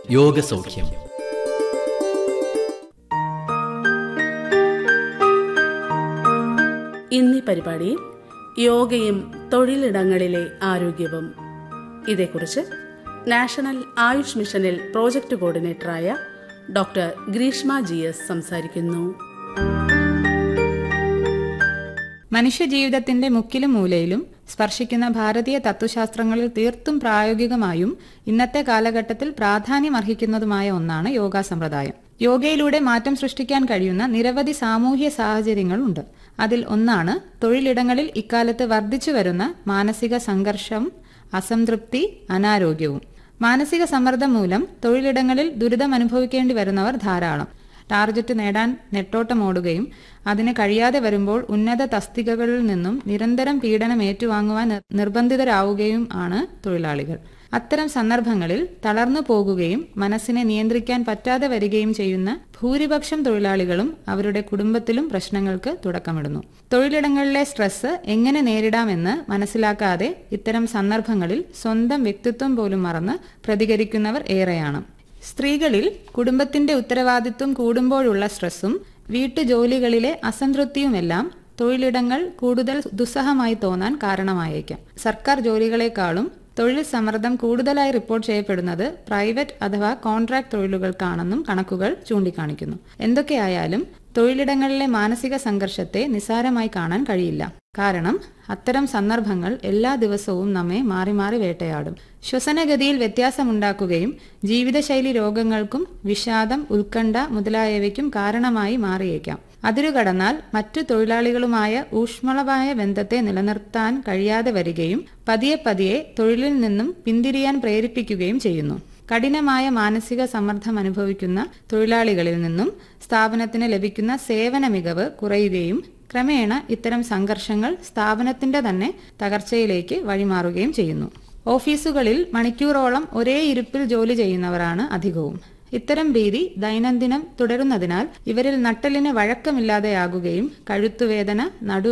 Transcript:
യോഗസൗഖ്യം ഇന്നീ പരിപാടിയിൽ യോഗയും തൊഴിലിടങ്ങളിലെ ആരോഗ്യവും ഇതേക്കുറിച്ച് നാഷണൽ ആയുഷ് മിഷനിൽ പ്രോജക്ട് കോർഡിനേറ്ററായ ഡോക്ടർ ഗ്രീഷ്മ ജി എസ് സംസാരിക്കുന്നു മനുഷ്യജീവിതത്തിന്റെ മുക്കിലും മൂലയിലും സ്പർശിക്കുന്ന ഭാരതീയ തത്വശാസ്ത്രങ്ങളിൽ തീർത്തും പ്രായോഗികമായും ഇന്നത്തെ കാലഘട്ടത്തിൽ പ്രാധാന്യമർഹിക്കുന്നതുമായ ഒന്നാണ് യോഗാ സമ്പ്രദായം യോഗയിലൂടെ മാറ്റം സൃഷ്ടിക്കാൻ കഴിയുന്ന നിരവധി സാമൂഹ്യ സാഹചര്യങ്ങളുണ്ട് അതിൽ ഒന്നാണ് തൊഴിലിടങ്ങളിൽ ഇക്കാലത്ത് വർദ്ധിച്ചു വരുന്ന മാനസിക സംഘർഷം അസംതൃപ്തി അനാരോഗ്യവും മാനസിക സമ്മർദ്ദം മൂലം തൊഴിലിടങ്ങളിൽ ദുരിതം അനുഭവിക്കേണ്ടി വരുന്നവർ ധാരാളം ടാർഗറ്റ് നേടാൻ നെട്ടോട്ടമോടുകയും അതിന് കഴിയാതെ വരുമ്പോൾ ഉന്നത തസ്തികകളിൽ നിന്നും നിരന്തരം പീഡനം ഏറ്റുവാങ്ങുവാൻ നിർ- നിർബന്ധിതരാവുകയും ആണ് തൊഴിലാളികൾ അത്തരം സന്ദർഭങ്ങളിൽ തളർന്നു പോകുകയും മനസ്സിനെ നിയന്ത്രിക്കാൻ പറ്റാതെ വരികയും ചെയ്യുന്ന ഭൂരിപക്ഷം തൊഴിലാളികളും അവരുടെ കുടുംബത്തിലും പ്രശ്നങ്ങൾക്ക് തുടക്കമിടുന്നു തൊഴിലിടങ്ങളിലെ സ്ട്രെസ് എങ്ങനെ നേരിടാമെന്ന് മനസ്സിലാക്കാതെ ഇത്തരം സന്ദർഭങ്ങളിൽ സ്വന്തം വ്യക്തിത്വം പോലും മറന്ന് പ്രതികരിക്കുന്നവർ ഏറെയാണ് സ്ത്രീകളിൽ കുടുംബത്തിന്റെ ഉത്തരവാദിത്വം കൂടുമ്പോഴുള്ള സ്ട്രെസ്സും വീട്ടുജോലികളിലെ അസംതൃപ്തിയുമെല്ലാം തൊഴിലിടങ്ങൾ കൂടുതൽ ദുസ്സഹമായി തോന്നാൻ കാരണമായേക്കാം സർക്കാർ ജോലികളെക്കാളും തൊഴിൽ സമ്മർദ്ദം കൂടുതലായി റിപ്പോർട്ട് ചെയ്യപ്പെടുന്നത് പ്രൈവറ്റ് അഥവാ കോൺട്രാക്ട് തൊഴിലുകൾക്കാണെന്നും കണക്കുകൾ ചൂണ്ടിക്കാണിക്കുന്നു എന്തൊക്കെയായാലും തൊഴിലിടങ്ങളിലെ മാനസിക സംഘർഷത്തെ നിസാരമായി കാണാൻ കഴിയില്ല കാരണം അത്തരം സന്ദർഭങ്ങൾ എല്ലാ ദിവസവും നമ്മെ മാറി മാറി വേട്ടയാടും ശ്വസനഗതിയിൽ വ്യത്യാസമുണ്ടാക്കുകയും ജീവിതശൈലി രോഗങ്ങൾക്കും വിഷാദം ഉത്കണ്ഠ മുതലായവയ്ക്കും കാരണമായി മാറിയേക്കാം അതിരുകടന്നാൽ മറ്റു തൊഴിലാളികളുമായ ഊഷ്മളമായ ബന്ധത്തെ നിലനിർത്താൻ കഴിയാതെ വരികയും പതിയെ പതിയെ തൊഴിലിൽ നിന്നും പിന്തിരിയാൻ പ്രേരിപ്പിക്കുകയും ചെയ്യുന്നു കഠിനമായ മാനസിക സമ്മർദ്ദം അനുഭവിക്കുന്ന തൊഴിലാളികളിൽ നിന്നും സ്ഥാപനത്തിന് ലഭിക്കുന്ന സേവന മികവ് കുറയുകയും ക്രമേണ ഇത്തരം സംഘർഷങ്ങൾ സ്ഥാപനത്തിന്റെ തന്നെ തകർച്ചയിലേക്ക് വഴിമാറുകയും ചെയ്യുന്നു ഓഫീസുകളിൽ മണിക്കൂറോളം ഒരേ ഇരിപ്പിൽ ജോലി ചെയ്യുന്നവരാണ് അധികവും ഇത്തരം ഭീതി ദൈനംദിനം തുടരുന്നതിനാൽ ഇവരിൽ നട്ടലിന് വഴക്കമില്ലാതെയാകുകയും കഴുത്തുവേദന നടു